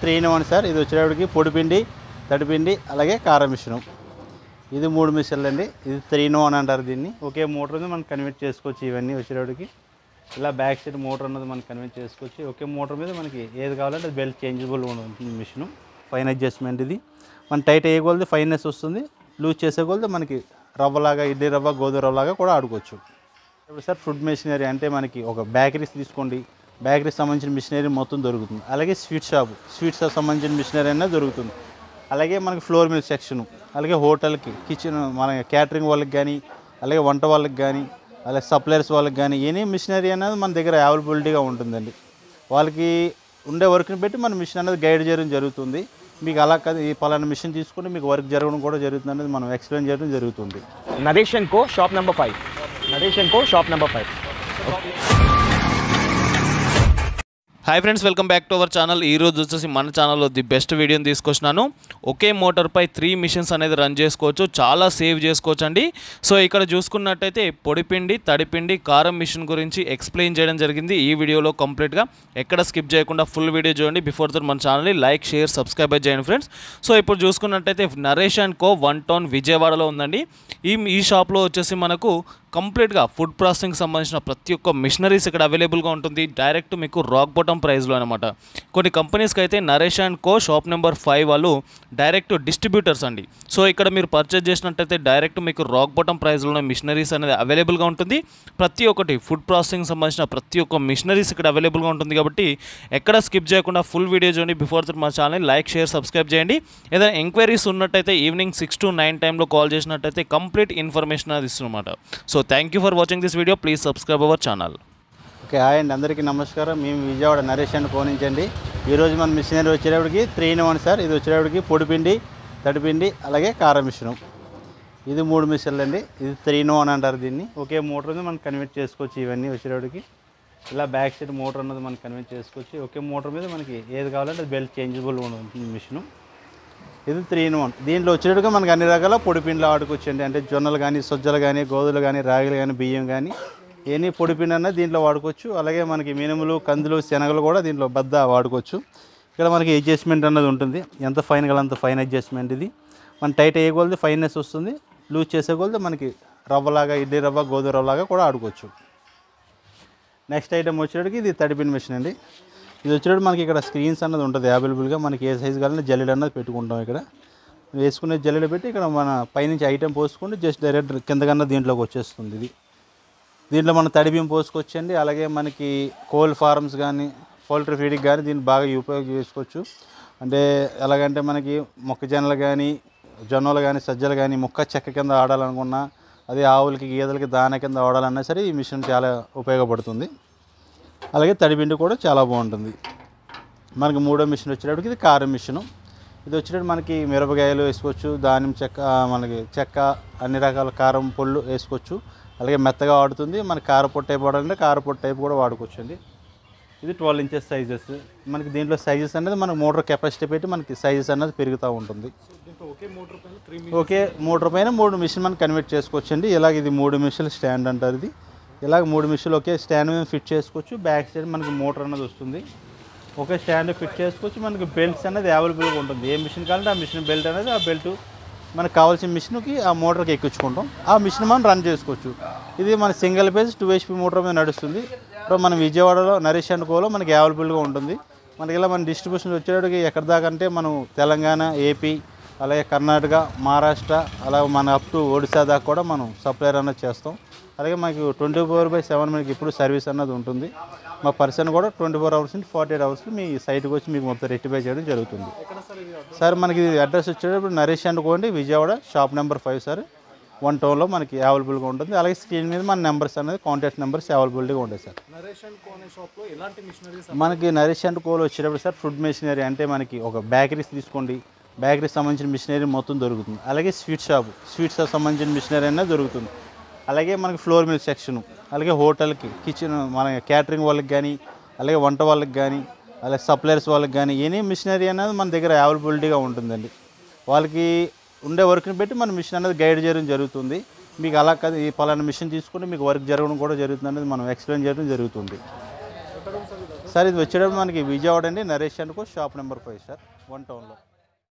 three in one sir ఇది వచ్చేటప్పటికి పొడిపిండి తడిపిండి అలాగే కారం మిశ్రమం ఇది మూడు మిషన్లు అండి ఇది త్రీ ఇన్ వన్ అంటారు దీన్ని ఒకే మోటార్ ఉంది మనం కన్వర్ట్ చేసుకోవచ్చు ఇవన్నీ వచ్చేటప్పటికి ఇలా బ్యాక్ సైడ్ మోటార్ అన్నది మనం కన్వర్ట్ చేసుకోవచ్చు ఒకే మోటార్ మీద మనకి ఏది కావాలంటే అది బెల్ట్ చేంజబుల్ ఉంటుంది మిషన్ ఫైన్ అడ్జస్ట్మెంట్ ఇది మన టైట్ వేయగలది ఫైన్నెస్ వస్తుంది లూజ్ చేసేకొలది మనకి రవ్వలాగా ఇడ్లీ రవ్వ గోధుమ రవ్వలాగా కూడా ఆడుకోవచ్చు ఇప్పుడు సార్ ఫుడ్ మెషినరీ అంటే మనకి ఒక బేకరీస్ తీసుకోండి బేకరీకి సంబంధించిన మిషనరీ మొత్తం దొరుకుతుంది అలాగే స్వీట్ షాప్ స్వీట్ షాప్ సంబంధించిన మిషనరీ అనేది దొరుకుతుంది అలాగే మనకి ఫ్లోర్ మిల్ సెక్షన్ అలాగే హోటల్కి కిచెన్ మన క్యాటరింగ్ వాళ్ళకి కానీ అలాగే వంట వాళ్ళకి కానీ అలాగే సప్లయర్స్ వాళ్ళకి కానీ ఎనీ మిషనరీ అనేది మన దగ్గర అవైలబిలిటీగా ఉంటుందండి వాళ్ళకి ఉండే వర్క్ని బట్టి మన మిషన్ అనేది గైడ్ చేయడం జరుగుతుంది మీకు అలా కాదు ఈ పలానా మిషన్ తీసుకుంటే మీకు వర్క్ జరగడం కూడా జరుగుతుంది అనేది మనం ఎక్స్ప్లెయిన్ చేయడం జరుగుతుంది Naresh and co shop number five Naresh and co shop number five hi friends welcome back to our channel ఈ రోజు వచ్చేసి మన ఛానల్లో ది బెస్ట్ వీడియోని తీసుకొచ్చినాను ఒకే మోటార్పై త్రీ మిషన్స్ అనేది రన్ చేసుకోవచ్చు చాలా సేవ్ చేసుకోవచ్చు అండి సో ఇక్కడ చూసుకున్నట్టయితే పొడిపిండి తడిపిండి కారం మిషన్ గురించి ఎక్స్ప్లెయిన్ చేయడం జరిగింది ఈ వీడియోలో కంప్లీట్గా ఎక్కడ స్కిప్ చేయకుండా ఫుల్ వీడియో చూడండి బిఫోర్ దట్ మన ఛానల్ని లైక్ షేర్ సబ్స్క్రైబ్ చేయండి ఫ్రెండ్స్ సో ఇప్పుడు చూసుకున్నట్టయితే Naresh and co one town విజయవాడలో ఉందండి ఈ ఈ షాప్లో వచ్చేసి మనకు కంప్లీట్గా ఫుడ్ ప్రాసెసింగ్ సంబంధించిన ప్రతి ఒక్క మిషనరీస్ ఇక్కడ అవైలబుల్గా ఉంటుంది డైరెక్ట్ మీకు రాక్ బాటమ్ ప్రైస్లో అనమాట కొన్ని కంపెనీస్కి అయితే Naresh and co shop number five వాళ్ళు డైరెక్ట్ డిస్ట్రిబ్యూటర్స్ అండి సో ఇక్కడ మీరు పర్చేజ్ చేసినట్టయితే డైరెక్ట్ మీకు రాక్ బాటమ్ ప్రైస్లోనే మిషనరీస్ అనేది అవైలబుల్గా ఉంటుంది ప్రతి ఒక్కటి ఫుడ్ ప్రాసెసింగ్ సంబంధించిన ప్రతి ఒక్క మిషనరీస్ ఇక్కడ అవైలబుల్గా ఉంటుంది కాబట్టి ఎక్కడ స్కిప్ చేయకుండా ఫుల్ వీడియో చూడండి బిఫోర్ దట్ మా ఛానల్ లైక్ షేర్ సబ్స్క్రైబ్ చేయండి ఏదైనా ఎంక్వైరీస్ ఉన్నట్టయితే ఈవినింగ్ సిక్స్ టు నైన్ టైంలో కాల్ చేసినట్టయితే కంప్లీట్ ఇన్ఫర్మేషన్ అది ఇస్తున్నమాట so thank you for watching this video please subscribe our channel okay hi అండి అందరికీ నమస్కారం మేము విజయవాడ నరేష్ అండ్ పోనించండి ఈరోజు మన మిషనరీ వచ్చేటప్పటికి త్రీ ఇన్ వన్ సార్ ఇది వచ్చేటప్పటికి పొడిపిండి తడిపిండి అలాగే కారం మిశ్రమం ఇది మూడు మిషన్లు అండి ఇది త్రీ ఇన్ వన్ అంటారు దీన్ని ఒకే మోటార్ ఉంది మనం కన్వర్ట్ చేసుకోవచ్చు ఇవన్నీ వచ్చేటప్పటికి ఇలా బ్యాక్ సైడ్ మోటార్ అన్నది మనం కన్వర్ట్ చేసుకోవచ్చు ఒకే మోటార్ మీద మనకి ఏది కావాలంటే అది బెల్ట్ చేంజబుల్ ఉంటుంది మిషను ఇది త్రీ ఇన్ వన్ దీంట్లో వచ్చేటట్టుగా మనకి అన్ని రకాల పొడిపిండిలు ఆడుకోవచ్చండి అంటే జొన్నలు కానీ సజ్జలు కానీ గోధులు కానీ రాగులు కానీ బియ్యం కానీ ఎనీ పొడిపిండి అన్న దీంట్లో వాడుకోవచ్చు అలాగే మనకి మినుములు కందులు శనగలు కూడా దీంట్లో బద్ద వాడుకోవచ్చు ఇక్కడ మనకి అడ్జస్ట్మెంట్ అన్నది ఉంటుంది ఎంత ఫైన్ గల అంత ఫైన్ అడ్జస్ట్మెంట్ ఇది మన టైట్ వేయగలది ఫైన్నెస్ వస్తుంది లూజ్ చేసేకొలది మనకి రవ్వలాగా ఇడ్లీ రవ్వ గోధుమ రవ్వలాగా కూడా ఆడుకోవచ్చు నెక్స్ట్ ఐటమ్ వచ్చేటప్పటికి ఇది తడిపిన మిషన్ అండి ఇది వచ్చేటప్పుడు మనకి ఇక్కడ స్క్రీన్స్ అన్నది ఉంటుంది అవైలబుల్గా మనకి ఏ సైజు కావాలంటే జల్లెడ అన్నది పెట్టుకుంటాం ఇక్కడ వేసుకునే జల్లెడ పెట్టి ఇక్కడ మన పైనుంచి ఐటమ్ పోసుకుంటే జస్ట్ డైరెక్ట్ కిందకన్నా దీంట్లోకి వచ్చేస్తుంది ఇది దీంట్లో మనం తడిబియ్యం పోసుకోవచ్చండి అలాగే మనకి కోల్ ఫార్మ్స్ కానీ పౌల్ట్రీ ఫీడింగ్ కానీ దీన్ని బాగా ఉపయోగం చేసుకోవచ్చు అంటే ఎలాగంటే మనకి మొక్కజొన్నలు కానీ జొన్నలు కానీ సజ్జలు కానీ మొక్క చెక్క కింద ఆడాలనుకున్నా అదే ఆవులకి గేదెలకి దాన కింద ఆడాలన్నా సరే ఈ మిషన్ చాలా ఉపయోగపడుతుంది అలాగే తడిపిండి కూడా చాలా బాగుంటుంది మనకి మూడో మిషన్ వచ్చేటప్పటికి ఇది కారం మిషను ఇది వచ్చేటప్పుడు మనకి మిరపకాయలు వేసుకోవచ్చు దానిమ్మ చెక్క మనకి చెక్క అన్ని రకాల కారం పొళ్ళు వేసుకోవచ్చు అలాగే మెత్తగా వాడుతుంది మన కారపొట్టు టైప్ వాడాలంటే కారపొట్టు టైప్ కూడా వాడుకోవచ్చు అండి ఇది ట్వెల్వ్ ఇంచెస్ సైజెస్ మనకి దీంట్లో సైజెస్ అనేది మనకి మోటార్ కెపాసిటీ పెట్టి మనకి సైజెస్ అనేది పెరుగుతూ ఉంటుంది ఓకే మోటార్ పైన మూడు మిషన్ మనం కన్వర్ట్ చేసుకోవచ్చు అండి ఇలాగ ఇది మూడు మిషన్లు స్టాండ్ అంటారు ఇది ఇలాగ మూడు మిషన్లు ఒకే స్టాండ్ మీద ఫిట్ చేసుకోవచ్చు బ్యాక్ సైడ్ మనకి మోటార్ అనేది వస్తుంది ఒకే స్టాండ్ ఫిట్ చేసుకోవచ్చు మనకి బెల్ట్స్ అనేది అవైలబుల్గా ఉంటుంది ఏ మిషన్ కావాలంటే ఆ మిషన్ బెల్ట్ అనేది ఆ బెల్ట్ మనకు కావాల్సిన మిషన్కి ఆ మోటార్కి ఎక్కించుకుంటాం ఆ మిషన్ మనం రన్ చేసుకోవచ్చు ఇది మన single phase two HP motor మీద నడుస్తుంది ఇప్పుడు మన విజయవాడలో నరేష్ అండ్ కోలో మనకి అవైలబుల్గా ఉంటుంది మనకి ఇలా మన డిస్ట్రిబ్యూషన్ వచ్చేటప్పటికి ఎక్కడ దాకా అంటే మనం తెలంగాణ ఏపీ అలాగే కర్ణాటక మహారాష్ట్ర అలాగే మన అప్ టు ఒడిశా దాకా కూడా మనం సప్లైర్ అన్నది చేస్తాం అలాగే మనకి ట్వంటీ ఫోర్ బై సెవెన్ మనకి ఇప్పుడు సర్వీస్ అన్నది ఉంటుంది మా పర్సన్ కూడా ట్వంటీ ఫోర్ అవర్స్ నుంచి ఫార్టీ ఎయిట్ అవర్స్ మీ సైట్కి వచ్చి మీకు మొత్తం రెక్టిఫై చేయడం జరుగుతుంది సార్ మనకి అడ్రస్ వచ్చేటప్పుడు నరేష్ అండ్ కోండి Vijayawada shop number five sir one టౌన్లో మనకి అవైలబుల్గా ఉంటుంది అలాగే స్క్రీన్ మీద మన నెంబర్స్ అనేది కాంటాక్ట్ నెంబర్స్ అవైలబిలిటీగా ఉంటాయి సార్ మనకి నరేష్ అండ్ కోల్ వచ్చేటప్పుడు సార్ ఫుడ్ మెషినరీ అంటే మనకి ఒక బేకరీస్ తీసుకోండి బేకరీకి సంబంధించిన మిషనరీ మొత్తం దొరుకుతుంది అలాగే స్వీట్ షాప్ స్వీట్ షాప్ సంబంధించిన మిషనరీ అనేది దొరుకుతుంది అలాగే మనకి ఫ్లోర్ మిల్ సెక్షన్ అలాగే హోటల్కి కిచెన్ మన క్యాటరింగ్ వాళ్ళకి కానీ అలాగే వంట వాళ్ళకి కానీ అలాగే సప్లయర్స్ వాళ్ళకి కానీ ఎనీ మిషనరీ అనేది మన దగ్గర అవైలబిలిటీగా ఉంటుందండి వాళ్ళకి ఉండే వర్క్ని బట్టి మన మిషన్ అనేది గైడ్ చేయడం జరుగుతుంది మీకు అలా కాదు ఈ పలానా మిషన్ తీసుకుంటే మీకు వర్క్ జరగడం కూడా జరుగుతుంది అనేది మనం ఎక్స్ప్లెయిన్ చేయడం జరుగుతుంది సార్ ఇది వచ్చేటప్పుడు మనకి విజయవాడ అండి నరేష్ అనుకో shop number five sir one టౌన్లో